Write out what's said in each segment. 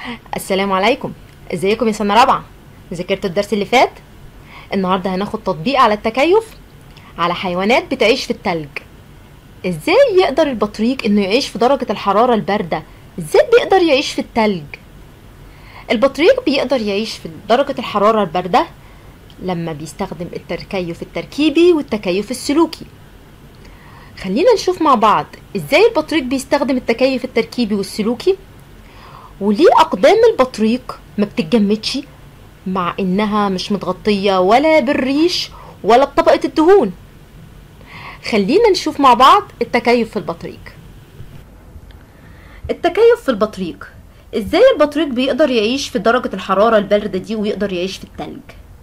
السلام عليكم ازيكم يا سنه رابعه ذاكرتوا الدرس اللي فات النهارده هناخد تطبيق على التكيف على حيوانات بتعيش في التلج ازاي يقدر البطريق انه يعيش في درجه الحراره البارده ازاي بيقدر يعيش في التلج البطريق بيقدر يعيش في درجه الحراره البارده لما بيستخدم التكيف التركيبي والتكيف السلوكي خلينا نشوف مع بعض ازاي البطريق بيستخدم التكيف التركيبي والسلوكي وليه أقدام البطريق ما بتتجمدش مع إنها مش متغطية ولا بالريش ولا بطبقة الدهون خلينا نشوف مع بعض التكيف في البطريق التكيف في البطريق ازاي البطريق بيقدر يعيش في درجة الحرارة الباردة دي ويقدر يعيش في التلج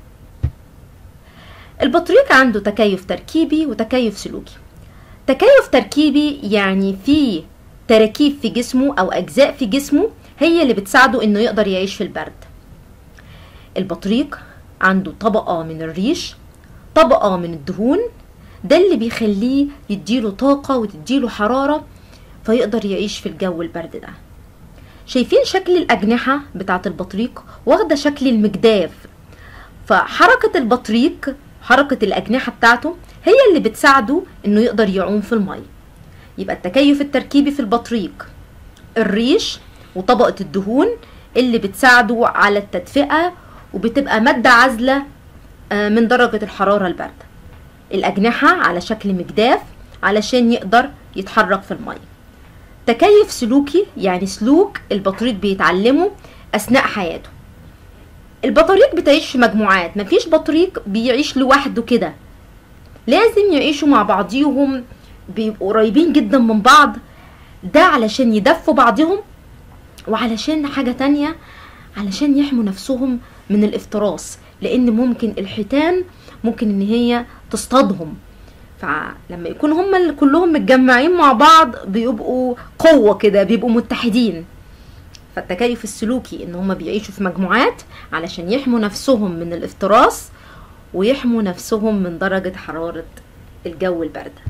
البطريق عنده تكيف تركيبي وتكيف سلوكي تكيف تركيبي يعني فيه تراكيب في جسمه او اجزاء في جسمه هي اللي بتساعده انه يقدر يعيش في البرد البطريق عنده طبقة من الريش طبقة من الدهون ده اللي بيخليه يديله طاقة وتديله حرارة فيقدر يعيش في الجو البرد ده شايفين شكل الأجنحة بتاعة البطريق واخدة شكل المجداف فحركة البطريق حركة الأجنحة بتاعته هي اللي بتساعده انه يقدر يعوم في المية يبقى التكيف التركيبي في البطريق الريش وطبقة الدهون اللي بتساعده على التدفئة وبتبقى مادة عازلة من درجة الحرارة الباردة الأجنحة على شكل مجداف علشان يقدر يتحرك في المية تكيف سلوكي يعني سلوك البطريق بيتعلمه أثناء حياته البطاريق بتعيش في مجموعات مفيش بطريق بيعيش لوحده كده لازم يعيشوا مع بعضيهم بيبقوا قريبين جدا من بعض ده علشان يدفوا بعضهم وعلشان حاجة تانية علشان يحموا نفسهم من الافتراس لان ممكن الحيتان ممكن ان هي تصطادهم فلما يكون هم كلهم متجمعين مع بعض بيبقوا قوة كده بيبقوا متحدين فالتكيف السلوكي ان هم بيعيشوا في مجموعات علشان يحموا نفسهم من الافتراس ويحموا نفسهم من درجة حرارة الجو الباردة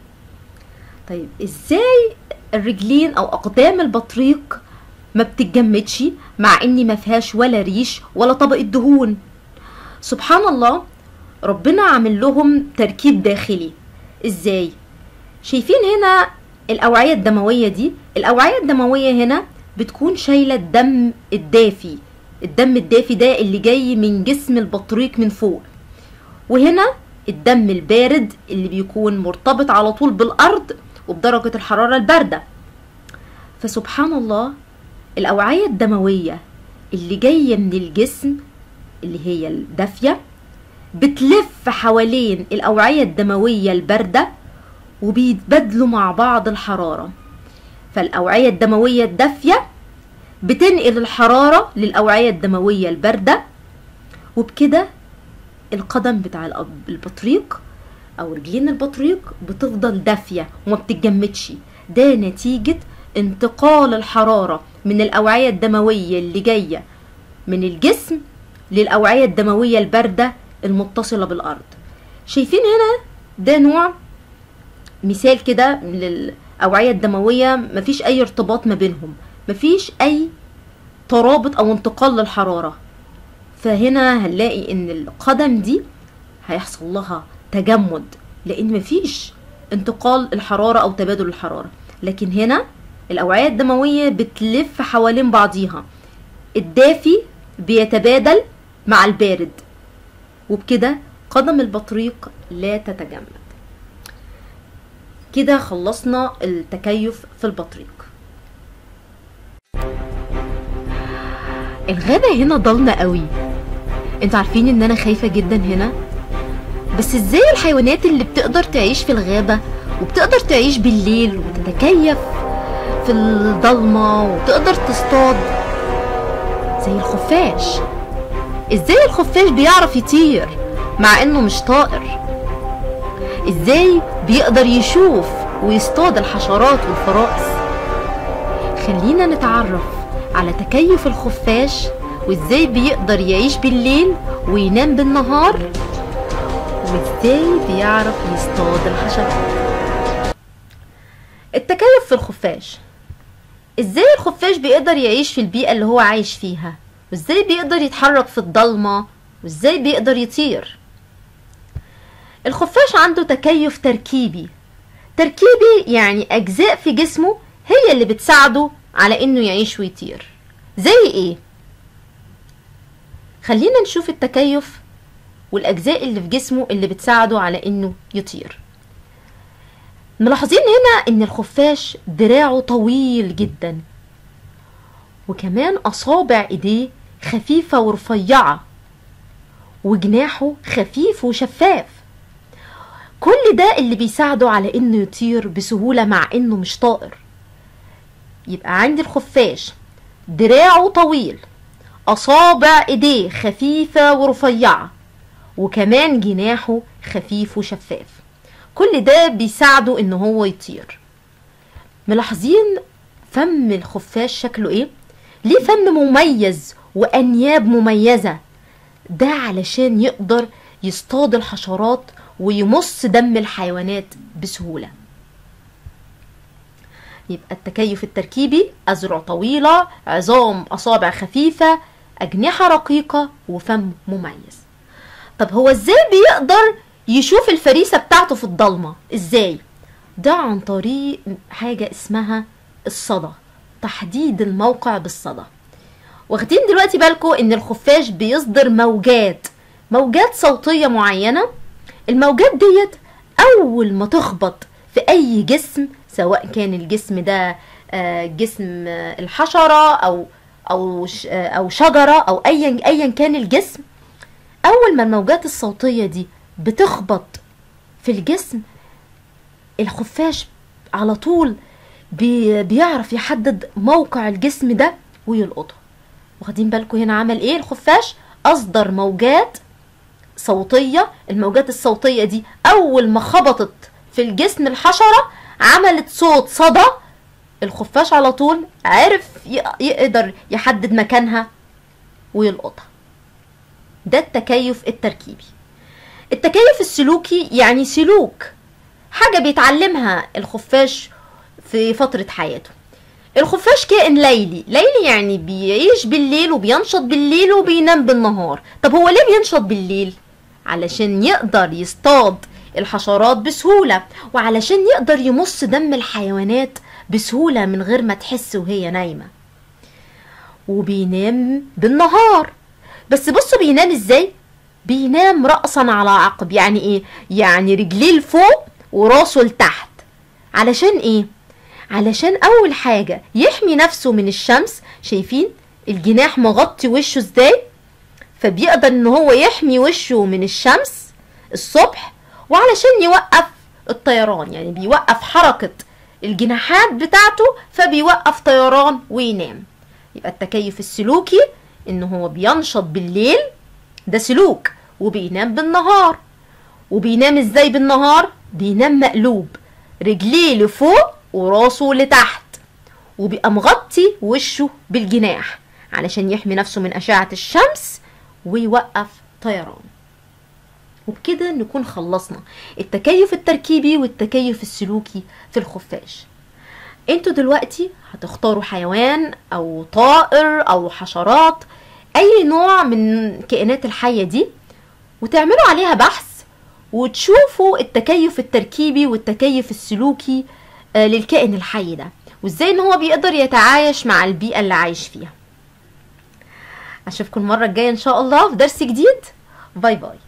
طيب ازاي الرجلين او اقدام البطريق ما بتتجمدش مع اني ما فيهاش ولا ريش ولا طبقة دهون سبحان الله ربنا عامل لهم تركيب داخلي ازاي شايفين هنا الاوعية الدموية دي الاوعية الدموية هنا بتكون شايلة الدم الدافي الدم الدافي ده اللي جاي من جسم البطريق من فوق وهنا الدم البارد اللي بيكون مرتبط على طول بالارض وبدرجة الحرارة الباردة فسبحان الله الأوعية الدموية اللي جاية من الجسم اللي هي الدافية بتلف حوالين الأوعية الدموية الباردة وبيتبادلوا مع بعض الحرارة فالأوعية الدموية الدافية بتنقل الحرارة للأوعية الدموية الباردة وبكده القدم بتاع البطريق أو رجلين البطريق بتفضل دافية وما بتتجمدش ده نتيجة انتقال الحرارة من الأوعية الدموية اللي جاية من الجسم للأوعية الدموية الباردة المتصلة بالأرض شايفين هنا ده نوع مثال كده للأوعية الدموية مفيش أي ارتباط ما بينهم مفيش أي ترابط أو انتقال للحرارة فهنا هنلاقي إن القدم دي هيحصل لها تجمد لأن مفيش انتقال الحرارة أو تبادل الحرارة لكن هنا الأوعية الدموية بتلف حوالين بعضيها الدافي بيتبادل مع البارد وبكده قدم البطريق لا تتجمد كده خلصنا التكيف في البطريق الغابة هنا ضلمة قوي انتوا عارفين ان انا خايفة جدا هنا بس ازاي الحيوانات اللي بتقدر تعيش في الغابة وبتقدر تعيش بالليل وتتكيف في الضلمة وتقدر تصطاد زي الخفاش ازاي الخفاش بيعرف يطير مع انه مش طائر ازاي بيقدر يشوف ويصطاد الحشرات والفرائس خلينا نتعرف على تكيف الخفاش وازاي بيقدر يعيش بالليل وينام بالنهار وازاي بيعرف يصطاد الحشرات التكيف في الخفاش ازاي الخفاش بيقدر يعيش في البيئة اللي هو عايش فيها وازاي بيقدر يتحرك في الضلمة وازاي بيقدر يطير الخفاش عنده تكيف تركيبي تركيبي يعني اجزاء في جسمه هي اللي بتساعده على انه يعيش ويطير زي ايه خلينا نشوف التكيف والاجزاء اللي في جسمه اللي بتساعده على انه يطير ملاحظين هنا ان الخفاش دراعه طويل جدا وكمان اصابع ايديه خفيفة ورفيعة وجناحه خفيف وشفاف كل ده اللي بيساعده على انه يطير بسهولة مع انه مش طائر يبقى عندي الخفاش دراعه طويل اصابع ايديه خفيفة ورفيعة وكمان جناحه خفيف وشفاف كل ده بيساعده ان هو يطير ملاحظين فم الخفاش شكله ايه ليه فم مميز وانياب مميزة ده علشان يقدر يصطاد الحشرات ويمص دم الحيوانات بسهولة يبقى التكيف التركيبي أذرع طويلة عظام أصابع خفيفة أجنحة رقيقة وفم مميز طب هو ازاي بيقدر يشوف الفريسة بتاعته في الضلمة ازاي ده عن طريق حاجة اسمها الصدى تحديد الموقع بالصدى واخدين دلوقتي بالكم ان الخفاش بيصدر موجات موجات صوتية معينة الموجات ديت اول ما تخبط في اي جسم سواء كان الجسم ده آه، جسم آه، الحشرة او او ش- آه، او شجرة او ايا ايا كان الجسم اول ما الموجات الصوتية دي بتخبط في الجسم الخفاش على طول بي بيعرف يحدد موقع الجسم ده ويلقطه واخدين بالكم هنا عمل ايه الخفاش اصدر موجات صوتية الموجات الصوتية دي اول ما خبطت في الجسم الحشرة عملت صوت صدى الخفاش على طول عرف ي- يقدر يحدد مكانها ويلقطها ده التكيف التركيبي التكيف السلوكي يعني سلوك حاجة بيتعلمها الخفاش في فترة حياته الخفاش كائن ليلي ليلي يعني بيعيش بالليل وبينشط بالليل وبينام بالنهار طب هو ليه بينشط بالليل علشان يقدر يصطاد الحشرات بسهولة وعلشان يقدر يمص دم الحيوانات بسهولة من غير ما تحس وهي نايمة وبينام بالنهار بس بصوا بينام ازاي بينام رأسا على عقب يعني ايه يعني رجليه لفوق وراسه لتحت علشان ايه علشان اول حاجة يحمي نفسه من الشمس شايفين الجناح مغطي وشه ازاي فبيقدر ان هو يحمي وشه من الشمس الصبح وعلشان يوقف الطيران يعني بيوقف حركة الجناحات بتاعته فبيوقف طيران وينام يبقى التكيف السلوكي ان هو بينشط بالليل ده سلوك وبينام بالنهار وبينام ازاي بالنهار بينام مقلوب رجليه لفوق وراسه لتحت وبيبقى مغطي وشه بالجناح علشان يحمي نفسه من أشعة الشمس ويوقف طيران وبكده نكون خلصنا التكيف التركيبي والتكيف السلوكي في الخفاش انتوا دلوقتي هتختاروا حيوان او طائر او حشرات اي نوع من الكائنات الحية دي وتعملوا عليها بحث وتشوفوا التكيف التركيبي والتكيف السلوكي آه، للكائن الحي ده وازاي ان هو بيقدر يتعايش مع البيئة اللي عايش فيها اشوفكم المرة الجاية ان شاء الله في درس جديد باي باي